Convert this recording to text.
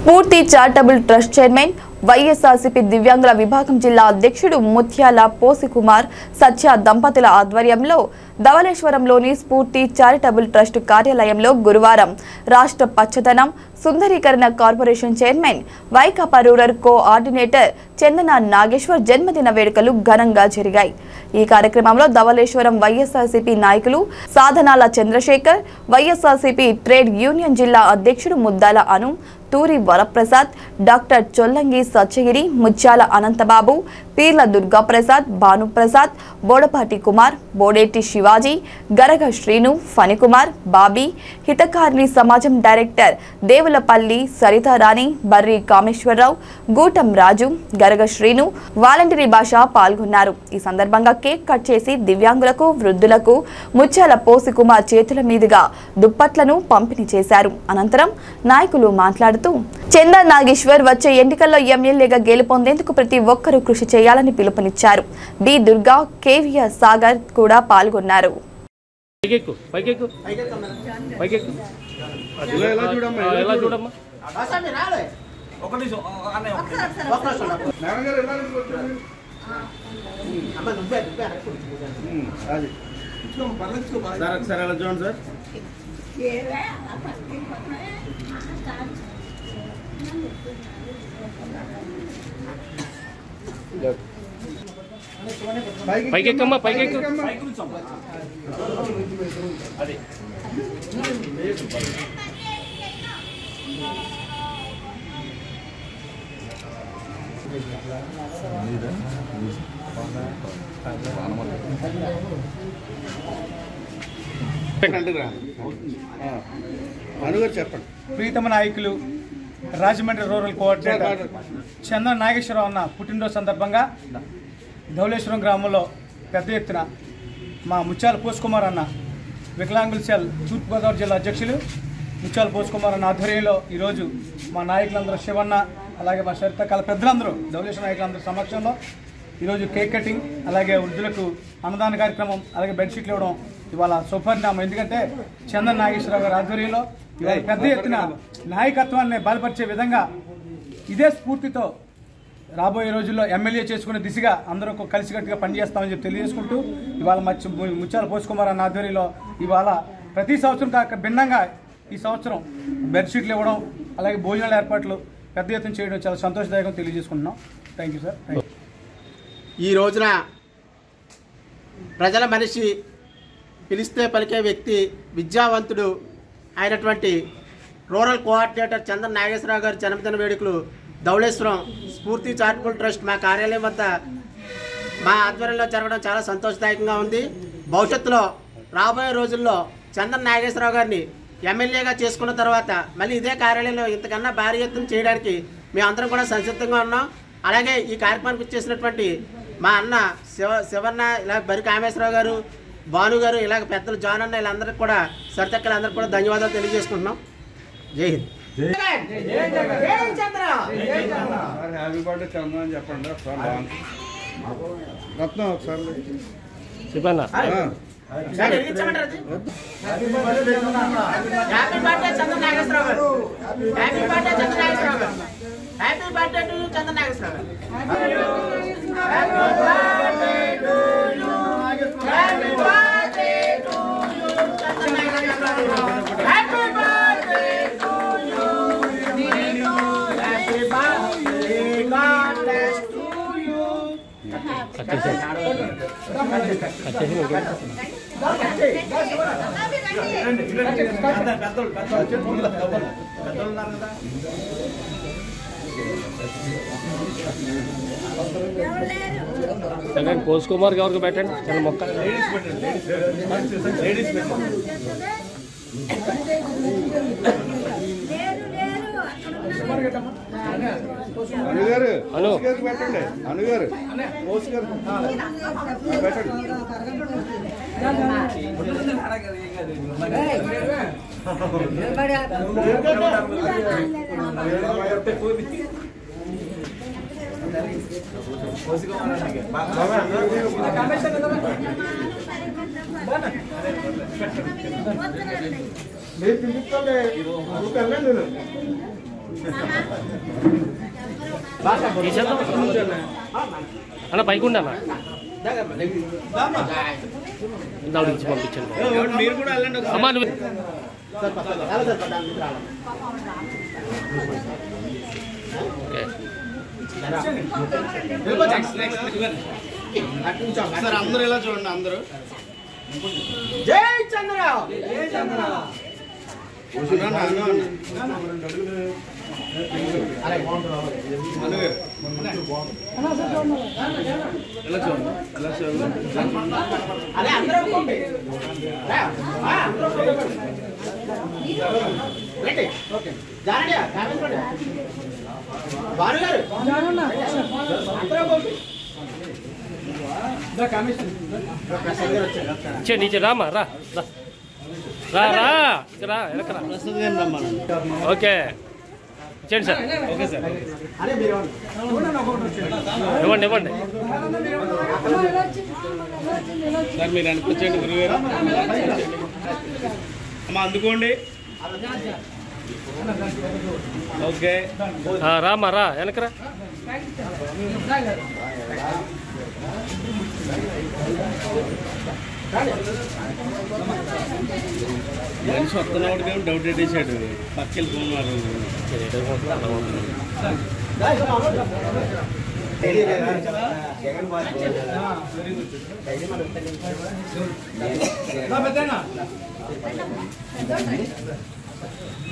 స్ఫూర్తి charitable trust chairman YSRCP దివ్యాంగుల విభాగం జిల్లా అధ్యక్షుడు ముత్యాల పోసి కుమార్ సత్య దంపతుల ఆధ్వర్యంలో ధవళేశ్వరంలోని స్ఫూర్తి చారిటబుల్ ట్రస్ట్ కార్యాలయంలో గురువారం రాష్ట్ర పచ్చదనం సుందరీకరణ corporation chairman Vaikapa rural coordinator Chandana Nageshwar జన్మదిన వేడుకలు ఘనంగా జరిగాయి ఈ కార్యక్రమంలో ధవళేశ్వరం వైఎస్ఆర్సీపీ నాయకులు సాధనాల చంద్రశేఖర్ వైఎస్ఆర్సీపీ ట్రేడ్ యూనియన్ జిల్లా అధ్యక్షుడు ముద్దాల అను తూరి వరప్రసాద్ డాక్టర్ చొల్లంగి సత్యగిరి ముత్యాల అనంతబాబు పీర్ల దుర్గాప్రసాద్ భానుప్రసాద్ బోడపాటి కుమార్ బోడేటి శివాజీ గరగ శ్రీను ఫణికుమార్ బాబీ హితకారిణి సమాజం డైరెక్టర్ దేవులపల్లి సరితారాణి బర్రి కామేశ్వరరావు గూటం రాజు గరగ శ్రీను వాలంటరీ భాష పాల్గొన్నారు ఈ సందర్భంగా కేక్ కట్ చేసి దివ్యాంగులకు వృద్ధులకు ముత్యాల పోసి కుమార్ చేతుల మీదుగా దుప్పట్లను పంపిణీ చేశారు అనంతరం నాయకులు మాట్లాడుతూ చందా నాగేశ్వర్ వచ్చే ఎన్నికల్లో ఎమ్మెల్యేగా గెలుపొందేందుకు ప్రతి ఒక్కరూ కృషి చేయాలని పిలుపునిచ్చారు బి దుర్గా కేవీఆర్ సాగర్ కూడా పాల్గొన్నారు పైకెక్కు పైకెక్కు పైకెక్కు ఇలా ఎలా చూడమ్మా ఆ, ఎలా చూడమ్మా మేడం గారు ఎలా చూడొచ్చు? ఉమ్, అది సార్ ఒకసారి ఎలా చూడండి సార్ పైకి పైకెక్కమ్మా పైకెక్కు అనుగారు చెప్పండి ప్రీతమ నాయకులు రాజమండ్రి రూరల్ కోఆర్డినేటర్ చంద్ర నాగేశ్వరరావు అన్న పుట్టినరోజు సందర్భంగా ధవళేశ్వరం గ్రామంలో పెద్ద ఎత్తున మా ముత్యాల పోసుకుమార్ అన్న వికలాంగుల సెల్ తూర్పుగోదావరి జిల్లా అధ్యక్షులు ముత్యాల పోసుకుమార్ అన్న ఆధ్వర్యంలో ఈరోజు మా నాయకులందరూ శివన్న అలాగే మా సరిత కల పెద్దలందరూ ధవళేశ్వరం నాయకులందరూ సమక్షంలో ఈరోజు కేక్ కటింగ్ అలాగే వృద్ధులకు అన్నదాన కార్యక్రమం అలాగే బెడ్షీట్లు ఇవ్వడం ఇవాళ సుపరిణామం ఎందుకంటే చందన్ నాగేశ్వరరావు గారి ఆధ్వర్యంలో ఇవాళ పెద్ద ఎత్తున నాయకత్వాన్ని బలపరిచే విధంగా ఇదే స్ఫూర్తితో రాబోయే రోజుల్లో ఎమ్మెల్యే చేసుకునే దిశగా అందరూ ఒక కలిసికట్టుగా పనిచేస్తామని చెప్పి తెలియజేసుకుంటూ ఇవాళ మచ్చి ముత్యాల పోసుకుమార్ అన్న ఆధ్వర్యంలో ఇవాళ ప్రతి సంవత్సరం కాక భిన్నంగా ఈ సంవత్సరం బెడ్షీట్లు ఇవ్వడం అలాగే భోజనాల ఏర్పాట్లు పెద్ద ఎత్తున చేయడం చాలా సంతోషదాయకం తెలియజేసుకుంటున్నాం thank you sir thank you ఈ రోజున ప్రజల మనిషి పిలిస్తే పలికే వ్యక్తి విద్యావంతుడు అయినటువంటి రూరల్ కోఆర్డినేటర్ చంద్ర నాగేశ్వరరావు గారి జన్మదిన వేడుకలు ధవళేశ్వరం స్ఫూర్తి చారిటబుల్ ట్రస్ట్ మా కార్యాలయం వద్ద మా ఆధ్వర్యంలో జరగడం చాలా సంతోషదాయకంగా ఉంది భవిష్యత్తులో రాబోయే రోజుల్లో చంద్ర నాగేశ్వరరావు గారిని ఎమ్మెల్యేగా చేసుకున్న తర్వాత మళ్ళీ ఇదే కార్యాలయంలో ఇంతకన్నా భారీ ఎత్తున చేయడానికి మేము అందరం కూడా సంసిద్ధంగా ఉన్నాం అలాగే ఈ కార్యక్రమానికి వచ్చేసినటువంటి మా అన్న శివ శివన్న ఇలా బరి కామేశ్వరరావు గారు భాను గారు ఇలాగ పెద్దలు జాన్ అన్న వీళ్ళందరికీ కూడా సరితక్కలు అందరికీ కూడా ధన్యవాదాలు తెలియజేసుకుంటున్నాం Jai Hind sir happy birthday Chandra అని చెప్పండి ఒకసారి బాగుంది. రత్నం ఒకసారి చెప్పన్నా ఆ, సార్, వెలిగించమంటారా అది? Happy birthday Chandra Nageswararao garu happy birthday Chandra Nageswararao garu happy birthday to Chandra Nageswararao garu happy birthday to you happy birthday to you Chandra Nageswararao garu happy birthday to you happy birthday God bless to you సరే పోస్ కుమార్ ఎవరికి పెట్టండి చిన్న మొక్క అనుగారు అను. పోసుగారు పెట్టండి అనుగారు పోసుగారు పెట్టండి మీరు పిలుస్తాలే ఊరికెళ్ళండి నేను తీసేద్దాం అన్న పైకి ఉండి అన్న ఇందాక ఇచ్చి పంపించండి మీరు కూడా వెళ్ళండి అమ్మా నువ్వు ఓకే సార్ అందరూ ఇలా చూడండి అందరూ జై చంద్ర ఇలా చూడండి ఇలా చూడండి అదే అందరూ ఒప్పుకోండి. రా, ఆ, అందరూ ఒప్పుకోండి. రండి. జారండి, కామెంట్ భాను గారు అందరూ ఒప్పుకోండి. ప్రసాద్ గారు వచ్చారు ఇచ్చే నీచే రామా రా రా రా రా ఇక రా వెనక రా ప్రస్తుతం ఏం రమ్మను ఓకే ఇచ్చేయండి సార్ ఓకే సార్ అదే మీరు ఇవ్వండి ఇవ్వండి సార్ మీరు అనిపించండి గురుగారు అమ్మ అందుకోండి ఓకే ఆ, రామా రా వెనక రా మనిషి వస్తున్నవాడికి ఏమో డౌట్ పెట్టేశాడు పక్కకి వెళ్ళిపోతున్నారు పెద్దనా